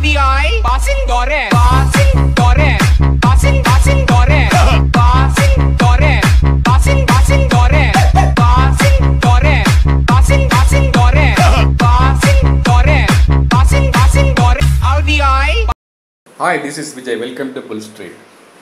RBI passing dore passing dore passing passing dore passing dore passing passing dore passing dore passing passing dore passing dore passing passing dore RBI hi this is Vijay welcome to Bull Street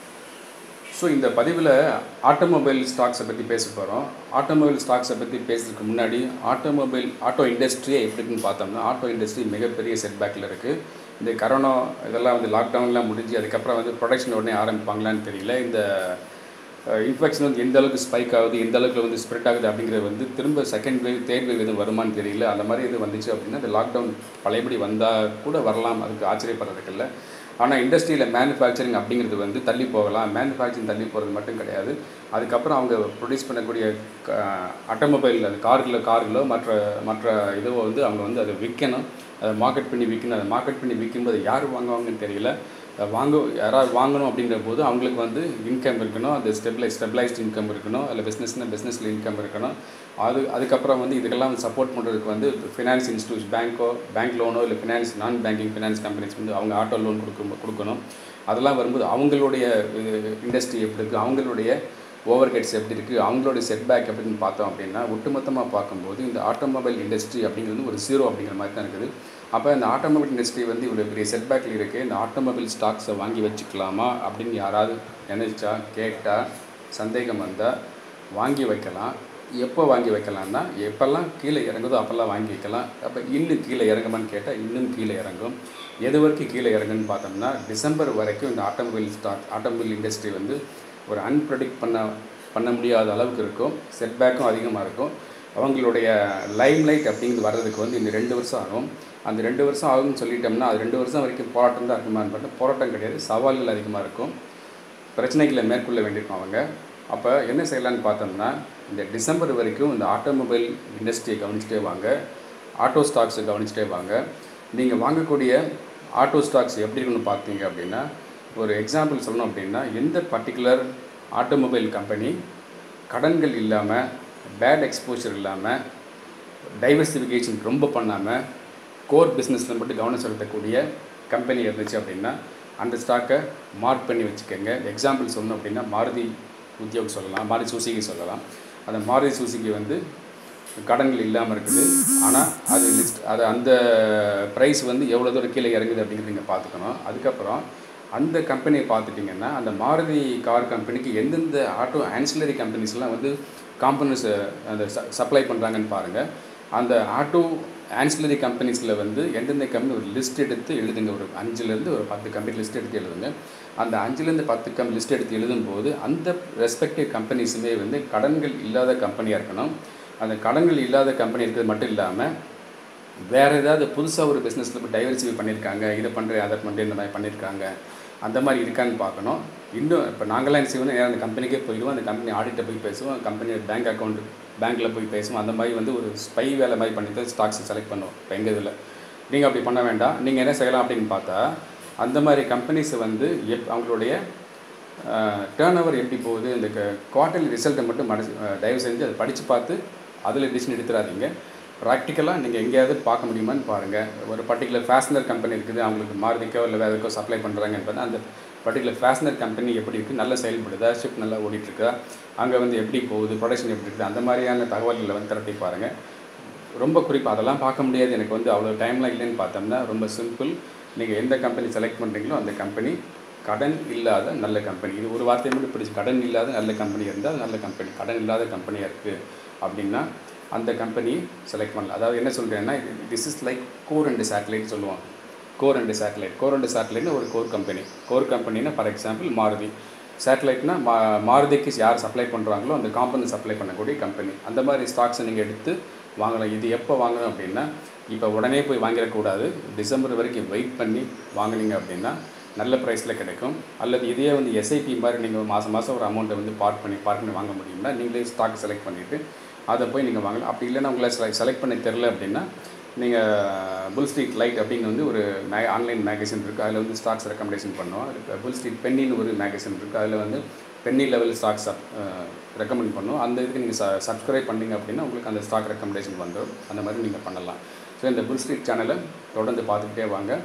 so இந்த பதிவில் automobile ஸ்டாக்ஸை பற்றி பேச போகிறோம் automobile ஸ்டாக்ஸை பற்றி பேசுறதுக்கு முன்னாடி automobile auto இண்டஸ்ட்ரியே எப்படி இருக்குன்னு பார்த்தோம்னா ஆட்டோ இண்டஸ்ட்ரி மிகப்பெரிய செட்பேக்கில் இருக்குது இந்த கரோனா இதெல்லாம் வந்து லாக்டவுன்லாம் முடிஞ்சு அதுக்கப்புறம் வந்து ப்ரொடக்ஷன் உடனே ஆரம்பிப்பாங்களான்னு தெரியல இந்த இன்ஃபெக்ஷன் வந்து எந்த அளவுக்கு ஸ்பைக் ஆகுது எந்த அளவுக்கு வந்து ஸ்ப்ரெட் ஆகுது அப்படிங்கிறது வந்து திரும்ப செகண்ட் வேவ் தேர்ட் வேவ் எதுவும் வருமான்னு தெரியல அந்த மாதிரி எதுவும் வந்துச்சு அப்படின்னா இந்த லாக்டவுன் பழையபடி வந்தால் கூட வரலாம் அதுக்கு ஆச்சரியப்படுறதுக்கு இல்லை ஆனால் இண்டஸ்ட்ரியில் மேனுஃபேக்சரிங் அப்படிங்கிறது வந்து தள்ளி போகலாம் மேனுஃபேக்சரிங் தள்ளி போகிறது மட்டும் கிடையாது அதுக்கப்புறம் அவங்க ப்ரொடியூஸ் பண்ணக்கூடிய ஆட்டோமொபைல் அது கார்களோ கார்களோ மற்ற மற்ற இதோ வந்து அவங்க வந்து அதை விற்கணும் அதை மார்க்கெட் பண்ணி விற்கணும் அதை மார்க்கெட் பண்ணி விற்கும்போது யார் வாங்குவாங்கன்னு தெரியல அதை வாங்க யாராவது வாங்கணும் அப்படிங்கிற போது அவங்களுக்கு வந்து இன்கம் இருக்கணும் அது ஸ்டெபிளைஸ் ஸ்டெபிளைஸ்ட் இன்கம் இருக்கணும் அதில் பிஸ்னஸ்னால் பிஸ்னஸில் இன்கம் இருக்கணும் அது அதுக்கப்புறம் வந்து இதுக்கெல்லாம் வந்து சப்போர்ட் பண்ணுறதுக்கு வந்து ஃபினான்ஸ் இன்ஸ்டியூட் பேங்க்கோ பேங்க் லோனோ இல்லை ஃபினான்ஸ் நான் பேங்கிங் ஃபினான்ஸ் கம்பெனிஸ் வந்து அவங்க ஆட்டோ லோன் கொடுக்கும் கொடுக்கணும் அதெல்லாம் வரும்போது அவங்களுடைய இண்டஸ்ட்ரி எப்படி இருக்குது அவங்களுடைய ஓவர் ஹெட்ஸ் எப்படி இருக்குது அவங்களுடைய செட்பேக் எப்படின்னு பார்த்தோம் அப்படின்னா ஒட்டுமொத்தமாக பார்க்கும்போது இந்த ஆட்டோமொபைல் இண்டஸ்ட்ரி அப்படிங்கிறது ஒரு ஜீரோ அப்படிங்கிற மாதிரி தான் இருக்குது அப்போ இந்த ஆட்டோமொபைல் இண்டஸ்ட்ரி வந்து இவ்வளோ பெரிய செட்பேக்கில் இருக்குது இந்த ஆட்டோமொபைல் ஸ்டாக்ஸை வாங்கி வச்சுக்கலாமா அப்படின்னு யாராவது நினைச்சா கேட்டால் சந்தேகம் வந்தால் வாங்கி வைக்கலாம் எப்போ வாங்கி வைக்கலாம்னா எப்போல்லாம் கீழே இறங்குதோ அப்போல்லாம் வாங்கி வைக்கலாம் அப்போ இன்னும் கீழே இறங்குமான்னு கேட்டால் இன்னும் கீழே இறங்கும் எது வரைக்கும் கீழே இறங்குன்னு பார்த்தோம்னா டிசம்பர் வரைக்கும் இந்த ஆட்டோமொபைல் ஸ்டாக் ஆட்டோமொபைல் இண்டஸ்ட்ரி வந்து ஒரு அன்ப்ரடிக்ட் பண்ண பண்ண முடியாத அளவுக்கு இருக்கும் செட்பேக்கும் அதிகமாக இருக்கும் அவங்களுடைய லைம் லைட் அப்படிங்கிறது வர்றதுக்கு வந்து இன்னும் ரெண்டு வருஷம் ஆகும் அந்த ரெண்டு வருஷம் ஆகும்னு சொல்லிட்டோம்னா அது ரெண்டு வருஷம் வரைக்கும் போராட்டம் தான் இருக்குமான்னு பார்த்தா போராட்டம் கிடையாது சவால்கள் அதிகமாக இருக்கும் பிரச்சனைகளை மேற்கொள்ள வேண்டியிருக்கும் அவங்க அப்போ என்ன செய்யலான்னு பார்த்தோம்னா இந்த டிசம்பர் வரைக்கும் இந்த ஆட்டோமொபைல் இண்டஸ்ட்ரியை கவனிச்சிட்டே வாங்க ஆட்டோ ஸ்டாக்ஸை கவனிச்சிட்டே வாங்க நீங்கள் வாங்கக்கூடிய ஆட்டோ ஸ்டாக்ஸ் எப்படி இருக்குன்னு பார்த்தீங்க அப்படின்னா ஒரு எக்ஸாம்பிள் சொல்லணும் அப்படின்னா எந்த பர்டிகுலர் ஆட்டோமொபைல் கம்பெனி கடன்கள் இல்லாமல் பேட் எக்ஸ்போஷர் இல்லாமல் டைவர்சிஃபிகேஷன் ரொம்ப பண்ணாமல் கோர் பிஸ்னஸில் மட்டும் கவனம் செலுத்தக்கூடிய கம்பெனி இருந்துச்சு அப்படின்னா அந்த ஸ்டாக்கை மார்க் பண்ணி வச்சுக்கோங்க எக்ஸாம்பிள் சொல்லணும் அப்படின்னா மாருதி உத்தியோக் சொல்லலாம் மாருதி சுசுகி சொல்லலாம் அந்த மாருதி சுசுகி வந்து கடன்கள் இல்லாமல் இருக்குது ஆனால் அது லிஸ்ட் அது அந்த ப்ரைஸ் வந்து எவ்வளோ தூரம் கீழே இறங்குது அப்படிங்கிறது நீங்கள் பார்த்துக்கணும் அதுக்கப்புறம் அந்த கம்பெனியை பார்த்துட்டிங்கன்னா அந்த மாருதி கார் கம்பெனிக்கு எந்தெந்த ஆட்டோ ஆன்சிலரி கம்பெனிஸ்லாம் வந்து காம்பனன்ஸ் அந்த சப்ளை பண்ணுறாங்கன்னு பாருங்கள் அந்த ஆட்டோ ஆன்சிலரி கம்பெனிஸில் வந்து எந்தெந்த கம்பெனி ஒரு லிஸ்ட் எடுத்து எழுதுங்க ஒரு அஞ்சுலேருந்து ஒரு பத்து கம்பெனி லிஸ்ட் எடுத்து எழுதுங்க அந்த அஞ்சுலேருந்து பத்து கம் லிஸ்ட் எடுத்து எழுதும்போது அந்த ரெஸ்பெக்டிவ் கம்பெனிஸுமே வந்து கடன்கள் இல்லாத கம்பெனியாக இருக்கணும் அந்த கடன்கள் இல்லாத கம்பெனி இருக்கிறது மட்டும் இல்லாமல் வேறு ஏதாவது புதுசாக ஒரு பிஸ்னஸில் போய் டைவர்சிஃபை பண்ணியிருக்காங்க இதை பண்ணுறேன் அதை பண்ணுறேன் இந்த மாதிரி பண்ணியிருக்காங்க அந்த மாதிரி இருக்கான்னு பார்க்கணும் இன்னும் இப்போ நாங்களாம் என்ன செய்வோம் நேரம் அந்த கம்பெனிக்கே போயிடுவோம் அந்த கம்பெனி ஆடிட்டை போய் பேசுவோம் கம்பெனி பேங்க் அக்கௌண்ட் பேங்க்கில் போய் பேசுவோம் அந்த மாதிரி வந்து ஒரு ஸ்பை வேலை மாதிரி பண்ணி தான் ஸ்டாக்ஸை செலக்ட் பண்ணுவோம் இப்போ எங்கள் இதில் நீங்கள் அப்படி பண்ண வேண்டாம் நீங்கள் என்ன செய்யலாம் அப்படின்னு பார்த்தா அந்த மாதிரி கம்பெனிஸை வந்து எப் அவங்களுடைய டேர்ன் ஓவர் எப்படி போகுது இந்த குவார்ட்டர்லி ரிசல்ட்டை மட்டும் மடி தயவு செஞ்சு அதை படித்து பார்த்து அதில் டிசிஷன் எடுத்துடாதீங்க ப்ராக்டிக்கலாக நீங்கள் எங்கேயாவது பார்க்க முடியுமான்னு பாருங்கள் ஒரு பர்டிகுலர் ஃபேஷனர் கம்பெனி இருக்குது அவங்களுக்கு மாருதிக்கோ இல்லை வேறு எதுக்கோ சப்ளை பண்ணுறாங்கன்னு பார்த்தா அந்த பர்டிகுலர் ஃபேஷனர் கம்பெனி எப்படி இருக்குது நல்லா செயல்படுதா ஷிப் நல்லா ஓடிட்டுருக்கா அங்கே வந்து எப்படி போகுது ப்ரொடக்ஷன் எப்படி இருக்குது அந்த மாதிரியான தகவல்களை வந்து திரட்டி பாருங்கள் ரொம்ப குறிப்பாக அதெல்லாம் பார்க்க முடியாது எனக்கு வந்து அவ்வளோ டைம்லாம் இல்லைன்னு பார்த்தோம்னா ரொம்ப சிம்பிள் நீங்கள் எந்த கம்பெனி செலக்ட் பண்ணுறீங்களோ அந்த கம்பெனி கடன் இல்லாத நல்ல கம்பெனி இது ஒரு வார்த்தையை மட்டும் பிடிச்சி கடன் இல்லாத நல்ல கம்பெனி இருந்தால் அது நல்ல கம்பெனி கடன் இல்லாத கம்பெனியாக இருக்குது அப்படின்னா அந்த கம்பெனி செலக்ட் பண்ணலாம் அதாவது என்ன சொல்கிறேன்னா this is like core and satellite சொல்லுவோம் core and satellite core and சேட்டலைட்னு ஒரு கோர் கம்பெனி கோர் கம்பெனினா ஃபார் எக்ஸாம்பிள் மாருதி சேட்டலைட்னா மா மாருதிக்கு யார் சப்ளை பண்ணுறாங்களோ அந்த காம்பனி சப்ளை பண்ணக்கூடிய கம்பெனி அந்த மாதிரி ஸ்டாக்ஸை நீங்கள் எடுத்து வாங்கலாம் இது எப்போ வாங்கணும் அப்படின்னா இப்போ உடனே போய் வாங்கிடக்கூடாது டிசம்பர் வரைக்கும் வெயிட் பண்ணி வாங்கினீங்க அப்படின்னா நல்ல ப்ரைஸில் கிடைக்கும் அல்லது இதே வந்து எஸ்ஐபி மாதிரி நீங்கள் மாதம் மாதம் ஒரு அமௌண்ட்டை வந்து பார்க் பண்ணி பார்க் பண்ணி வாங்க முடியும்னா நீங்களே ஸ்டாக் செலக்ட் பண்ணிவிட்டு அதை போய் நீங்கள் வாங்கலாம் அப்படி இல்லைன்னா உங்களை செலக்ட் பண்ண தெரில அப்படின்னா நீங்கள் புல் ஸ்ட்ரீட் லைட் அப்படின்னு வந்து ஒரு மே ஆன்லைன் மேகசின் இருக்குது அதில் வந்து ஸ்டாக்ஸ் ரெக்கமெண்டேஷன் பண்ணுவோம் அதுக்கு புல் ஸ்ட்ரீட் பென்னின்னு ஒரு மேகசின் இருக்குது அதில் வந்து பென்னி லெவல் ஸ்டாக்ஸ் ரெக்கமெண்ட் பண்ணுவோம் அந்த இதுக்கு நீங்கள் ச சப்ஸ்கிரைப் பண்ணீங்க அப்படின்னா உங்களுக்கு அந்த ஸ்டாக் ரெக்கமெண்டேஷன் வந்துடும் அந்த மாதிரி நீங்கள் பண்ணலாம் ஸோ இந்த புல் ஸ்ட்ரீட் சேனலை தொடர்ந்து பார்த்துக்கிட்டே வாங்க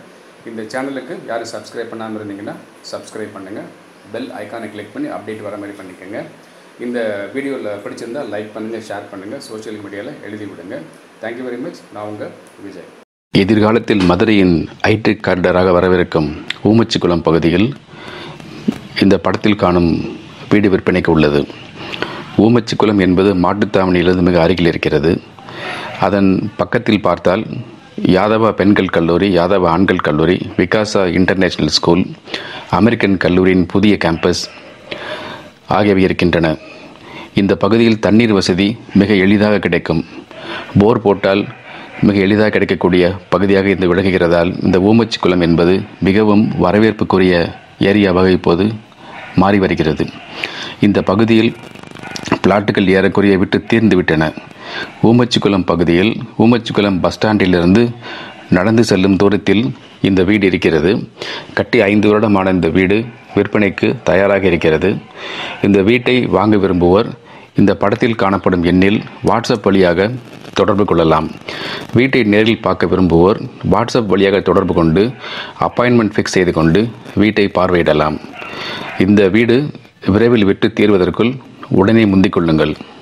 இந்த சேனலுக்கு யாரும் சப்ஸ்கிரைப் பண்ணாமல் இருந்தீங்கன்னா சப்ஸ்கிரைப் பண்ணுங்கள் பெல் ஐக்கானை கிளிக் பண்ணி அப்டேட் வர மாதிரி பண்ணிக்கோங்க இந்த வீடியோவில் பிடிச்சிருந்தா லைக் பண்ணுங்கள் ஷேர் பண்ணுங்கள் சோஷியல் மீடியாவில் எழுதி விடுங்க தேங்க்யூ வெரி மச் நான் உங்கள் விஜய் எதிர்காலத்தில் மதுரையின் ஐடி கார்டராக வரவிருக்கும் ஊமச்சிக்குளம் பகுதியில் இந்த படத்தில் காணும் வீடு விற்பனைக்கு உள்ளது ஊமச்சிக்குளம் என்பது மாட்டுத்தாவணியிலிருந்து மிக அருகில் இருக்கிறது அதன் பக்கத்தில் பார்த்தால் யாதவா பெண்கள் கல்லூரி யாதவா ஆண்கள் கல்லூரி விகாசா இன்டர்நேஷனல் ஸ்கூல் அமெரிக்கன் கல்லூரியின் புதிய கேம்பஸ் ஆகியவை இருக்கின்றன இந்த பகுதியில் தண்ணீர் வசதி மிக எளிதாக கிடைக்கும் போர் போட்டால் மிக எளிதாக கிடைக்கக்கூடிய பகுதியாக இது விளங்குகிறதால் இந்த ஊமச்சி குளம் என்பது மிகவும் வரவேற்புக்குரிய ஏரியாவாக இப்போது மாறி வருகிறது இந்த பகுதியில் பிளாட்டுகள் ஏறக்குறைய விட்டு தீர்ந்து விட்டன ஊமச்சிக்குளம் பகுதியில் ஊமச்சிக்குளம் பஸ் ஸ்டாண்டிலிருந்து நடந்து செல்லும் தூரத்தில் இந்த வீடு இருக்கிறது கட்டி ஐந்து வருடமான இந்த வீடு விற்பனைக்கு தயாராக இருக்கிறது இந்த வீட்டை வாங்க விரும்புவோர் இந்த படத்தில் காணப்படும் எண்ணில் வாட்ஸ்அப் வழியாக தொடர்பு கொள்ளலாம் வீட்டை நேரில் பார்க்க விரும்புவோர் வாட்ஸ்அப் வழியாக தொடர்பு கொண்டு அப்பாயின்மெண்ட் ஃபிக்ஸ் செய்து கொண்டு வீட்டை பார்வையிடலாம் இந்த வீடு விரைவில் விட்டு தீர்வதற்குள் உடனே முந்திக் கொள்ளுங்கள்